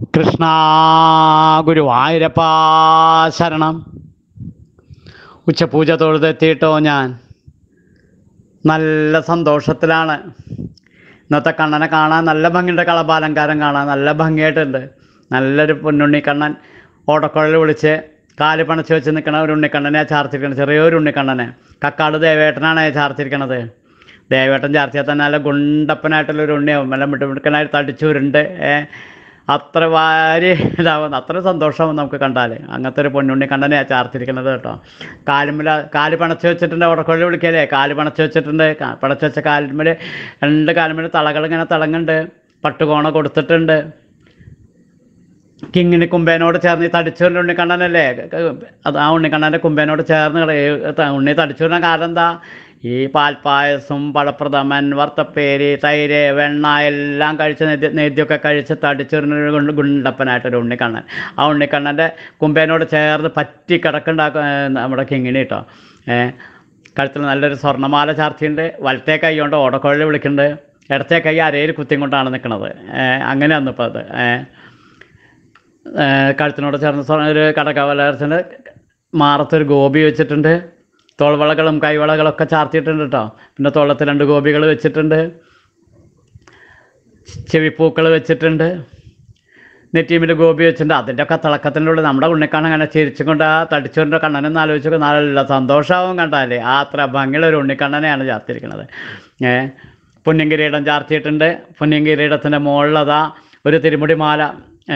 കൃഷ്ണ ഗുരുവായൂരപ്പ ശരണം ഉച്ചപൂജ തൊഴുതെത്തിയിട്ടോ ഞാൻ നല്ല സന്തോഷത്തിലാണ് ഇന്നത്തെ കണ്ണനെ കാണാൻ നല്ല ഭംഗിയുണ്ട് കളഭാലങ്കാരം കാണാൻ നല്ല ഭംഗിയായിട്ടുണ്ട് നല്ലൊരു പൊന്നുണ്ണി കണ്ണൻ ഓടക്കുഴൽ വിളിച്ച് കാല് പണച്ച് വെച്ച് നിൽക്കണ ഒരു ഉണ്ണിക്കണ്ണനെ ചാർത്തിരിക്കണത് ചെറിയൊരു ഉണ്ണിക്കണ്ണനെ കക്കാട് ദേവേട്ടനാണ് ചാർത്തിരിക്കണത് ദേവേട്ടൻ ചാർത്തിയാൽ തന്നെ നല്ല ഗുണ്ടപ്പനായിട്ടുള്ള ഒരു ഉണ്ണിയാവും നല്ല മിട്ടുമിടുക്കനായിട്ട് തടിച്ചുരുണ്ട് ഏ അത്ര വാരി ഇതാവുന്ന അത്ര സന്തോഷമാവും നമുക്ക് കണ്ടാൽ അങ്ങനത്തെ ഒരു പൊന്നുണ്ണി കണ്ണനെയാണ് ചാർത്തിരിക്കുന്നത് കേട്ടോ കാലുമ്മല കാല് പണച്ച് വെച്ചിട്ടുണ്ട് ഉടക്കൊള്ളി വിളിക്കല്ലേ കാല് പണച്ച് വെച്ചിട്ടുണ്ട് കാ- പണച്ച് വെച്ച കാലുമ്മൽ രണ്ട് കാലുമ്മൽ തളകൾ ഇങ്ങനെ തിളങ്ങുന്നുണ്ട് പട്ടുകോണ കൊടുത്തിട്ടുണ്ട് കിങ്ങിണി കുമ്പേനോട് ചേർന്ന് ഈ തടിച്ചൂരിൻ്റെ ഉണ്ണിക്കണ്ണനല്ലേ അത് ആ ഉണ്ണിക്കണ്ണൻ്റെ കുമ്പേനോട് ചേർന്ന് കിട- ഈ ത- ഉണ്ണി തടിച്ചൂരിന കാരണം എന്താ ഈ പാൽപ്പായസം പഴപ്രഥമൻ വറുത്തപ്പേരി തൈര് വെണ്ണ എല്ലാം കഴിച്ച് നെദ്യ നെദ്യമൊക്കെ കഴിച്ച് തടിച്ചൂരിനൊരു ഗുണ്ട ഗുണ്ടപ്പനായിട്ടൊരു ഉണ്ണിക്കണ്ണൻ ആ ഉണ്ണിക്കണ്ണൻ്റെ കുമ്പേനോട് ചേർന്ന് പറ്റി കിടക്കുണ്ടാക്കും നമ്മുടെ കിങ്ങിണി കേട്ടോ ഏഹ് കഴുത്തിൽ നല്ലൊരു സ്വർണ്ണമാല ചാർത്തിയുണ്ട് വലത്തേ കൈ കൊണ്ട് ഓടക്കുഴൽ വിളിക്കുന്നുണ്ട് ഇടത്തേ കൈ അരയിൽ കുത്തിയും കൊണ്ടാണ് നിൽക്കുന്നത് അങ്ങനെയാണ് ഇപ്പോൾ അത് ഏഹ് ഏഹ് കഴുത്തിനോട് ചേർന്ന് സ്വ- ഒരു കടക്കവലർച്ചിൻ്റെ മാറത്തൊരു ഗോപി വെച്ചിട്ടുണ്ട് തോൾവളകളും കൈവളകളൊക്കെ ചാർത്തിയിട്ടുണ്ട് കേട്ടോ പിന്നെ തോളത്ത് രണ്ട് ഗോപികൾ വെച്ചിട്ടുണ്ട് ചെവിപ്പൂക്കൾ വെച്ചിട്ടുണ്ട് നെറ്റീമിൽ ഗോപി വെച്ചിട്ടുണ്ട് അതിൻ്റെ ഒക്കെ തിളക്കത്തിൻ്റെ ഉള്ളിൽ നമ്മുടെ ഉണ്ണിക്കണ്ണൻ അങ്ങനെ ചിരിച്ചും കൊണ്ട് ആ തടിച്ചോറിൻ്റെ കണ്ണനെന്ന് ആലോചിച്ചൊക്കെ നല്ല സന്തോഷമാവും കണ്ടാലേ ആ അത്ര ഭംഗിയുള്ള ഒരു ഉണ്ണിക്കണ്ണനെയാണ് ചാർത്തിരിക്കുന്നത് ഏ പുണ്യം കിരീടം ചാർത്തിയിട്ടുണ്ട് പുണ്യം കിരീടത്തിൻ്റെ മുകളിലതാ ഒരു തിരുമുടി മാല ഏ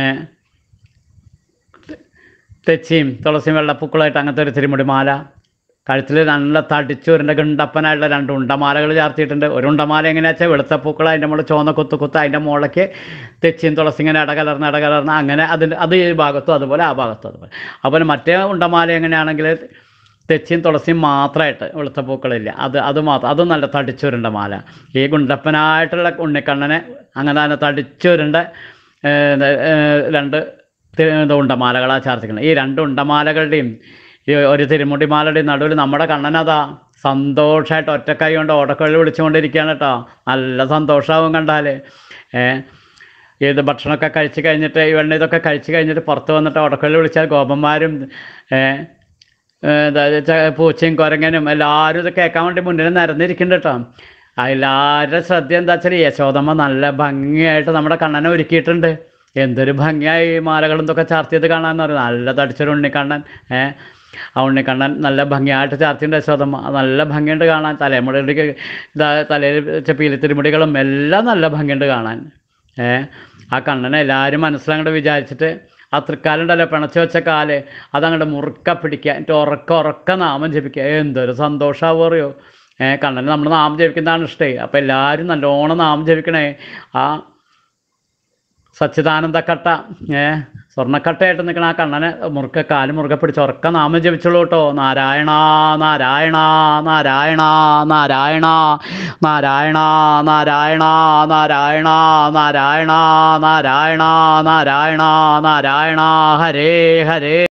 തെച്ചിയും തുളസിയും വെള്ളപ്പൂക്കളായിട്ട് അങ്ങനത്തെ ഒരു തിരുമുടി മാല കഴുത്തിൽ നല്ല തടിച്ചൂരിൻ്റെ ഗണ്ടപ്പനായിട്ടുള്ള രണ്ട് ഉണ്ടമാലകൾ ചാർത്തിയിട്ടുണ്ട് ഒരു ഉണ്ടമാല എങ്ങനെയാ വെച്ചാൽ വെളുത്ത പൂക്കൾ അതിൻ്റെ മുകളിൽ ചുവന്ന കുത്ത് കുത്ത് അതിൻ്റെ മുകളിലേക്ക് തെച്ചിയും തുളസി ഇങ്ങനെ ഇടകലർന്ന് ഇടകലർന്ന് അങ്ങനെ അതിൻ്റെ അത് ഈ ഭാഗത്തും അതുപോലെ ആ ഭാഗത്തും അതുപോലെ അതുപോലെ മറ്റേ ഉണ്ടമാല എങ്ങനെയാണെങ്കിൽ തെച്ചിയും തുളസിയും മാത്രമായിട്ട് വെളുത്ത പൂക്കളില്ല അത് അത് മാത്രം അതും നല്ല തടിച്ചുരുണ്ട മാല ഈ ഗുണ്ടപ്പനായിട്ടുള്ള ഉണ്ണിക്കണ്ണനെ അങ്ങനെ തന്നെ തടിച്ചുരുണ്ട ഏഹ്, ഏഹ്, രണ്ട് തി- ഇത് ഉണ്ടമാലകളാണ് ചാർത്തിക്കുന്നത് ഈ രണ്ട് ഉണ്ടമാലകളുടെയും ഈ ഒരു തിരുമുടിമാലയുടെയും നടുവിൽ നമ്മുടെ കണ്ണനതാ സന്തോഷമായിട്ട് ഒറ്റക്കൈ കൊണ്ട് ഓടക്കൊള്ളി വിളിച്ചുകൊണ്ടിരിക്കുകയാണ് കേട്ടോ നല്ല സന്തോഷമാവും കണ്ടാൽ ഏഹ് ഏത് ഭക്ഷണമൊക്കെ കഴിച്ച് കഴിഞ്ഞിട്ട് ഈ വെണ്ണ ഇതൊക്കെ കഴിച്ച് കഴിഞ്ഞിട്ട് പുറത്ത് വന്നിട്ട് ഉടക്കൊള്ളി വിളിച്ചാൽ ഗോപന്മാരും ഏഹ് അതായത് ച- പൂച്ചയും കുരങ്ങനും എല്ലാവരും ഇത് കേൾക്കാൻ വേണ്ടി മുന്നിൽ നിരന്നിരിക്കുന്നുണ്ട് കേട്ടോ ആ എല്ലാവരുടെ ശ്രദ്ധ എന്താ വെച്ചാൽ യശോദമ്മ നല്ല ഭംഗിയായിട്ട് നമ്മുടെ കണ്ണനെ ഒരുക്കിയിട്ടുണ്ട് എന്തൊരു ഭംഗിയായി ഈ മാലകളും ഇതൊക്കെ ചാർത്തിയത് കാണാന്ന് പറയും നല്ല തടിച്ചൊരു ഉണ്ണിക്കണ്ണൻ ഏഹ് ആ ഉണ്ണിക്കണ്ണൻ നല്ല ഭംഗിയായിട്ട് ചാർത്തിയുണ്ട് യശോദമ്മ അത് നല്ല ഭംഗിയുണ്ട് കാണാൻ തലമുടിക്ക് ഇതാ തലയിൽ വെച്ച പീലിത്തിരിമുടികളും എല്ലാം നല്ല ഭംഗിയുണ്ട് കാണാൻ ഏ ആ കണ്ണനെ എല്ലാവരും മനസ്സിലങ്ങോട്ട് വിചാരിച്ചിട്ട് ആ തൃക്കാലുണ്ടല്ലോ പിണച്ച് വെച്ച കാല് അതങ്ങോട്ട് മുറുക്ക പിടിക്കുക എന്നിട്ട് ഉറക്ക ഉറക്ക നാമം ജപിക്കുക എന്തൊരു സന്തോഷമാവും അറിയോ ഏ കണ്ണന് നമ്മൾ നാമം ജപിക്കുന്നതാണ് ഇഷ്ടേ അപ്പം എല്ലാവരും നല്ലോണം നാമം ജപിക്കണേ ആ സച്ചിദാനന്ദ കട്ട ഏ സ്വർണ്ണക്കട്ടയായിട്ട് നിൽക്കണ ആ കണ്ണനെ മുറുക്ക കാല് മുറുകെ പിടിച്ച് ഉറക്ക നാമം ജപിച്ചോളൂ കേട്ടോ നാരായണ നാരായണ നാരായണ നാരായണ നാരായണ നാരായണ നാരായണ നാരായണ നാരായണ നാരായണ നാരായണ ഹരേ ഹരേ